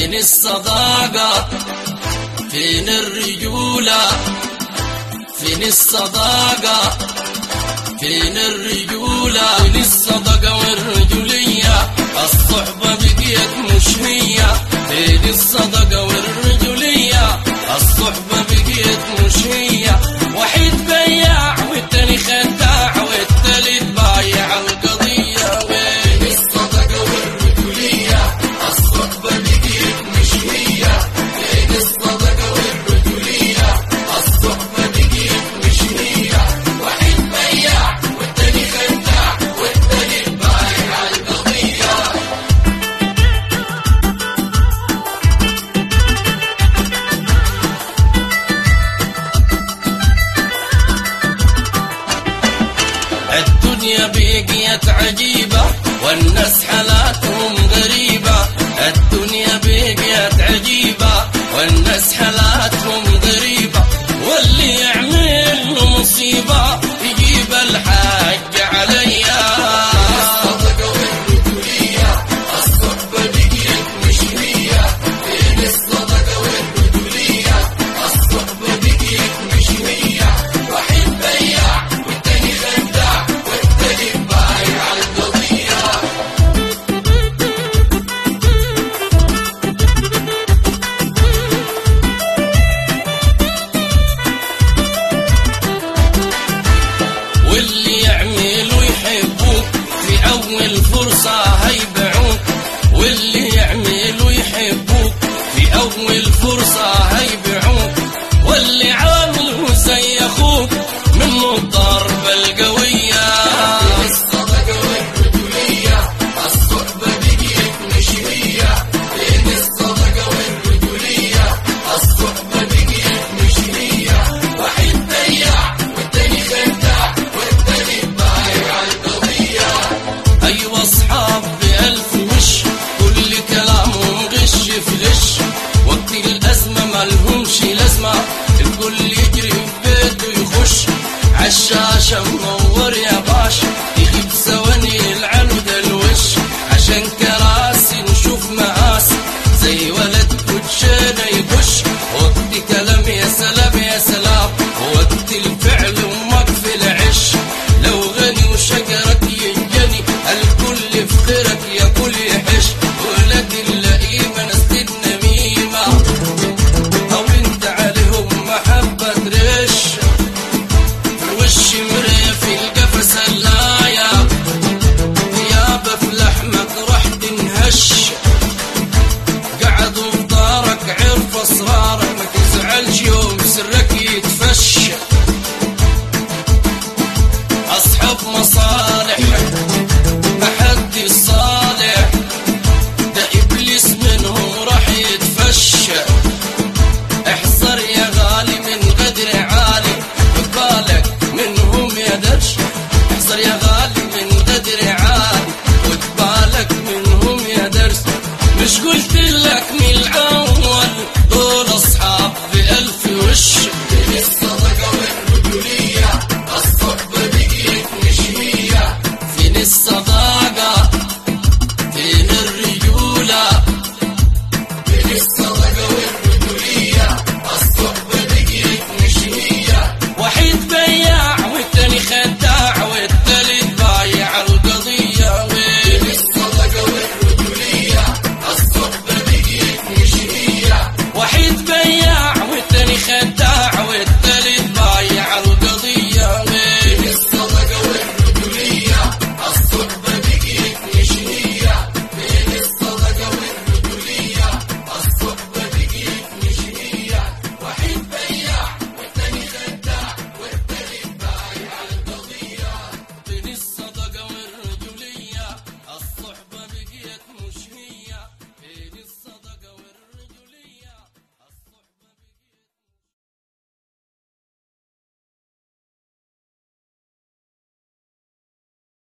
فين الصداقة فين الرجولة فين الصداقة فين الرجولة فين الصدقة والرجولية الصحبة بقيت مش هي فين الصدقة والرجولية الصحبة بقيت مش هي وحيد بياع والتاني خداع والتالت بايع القضية وين الصدقة والرجولية الصحبة بقيت مش هي فين الصدقة والرجولية الصحبة بقيت مش هي وحيد بياع والتاني خداع والتالت بايع القضية الدنيا بقيت عجيبة والناس حالاتهم غريبة الدنيا بقيت عجيبة والناس حالاتهم غريبة واللي يعمل له مصيبة يجيب الحق عليا الصدقة والرجولية الصحبة بقيت مش هي فين الصدقة والرجولية الصحبة بقيت مش هي واحد بياع والتاني خداع والتاني بايع القضية واللي يعمل ويحبوك في أول فرصة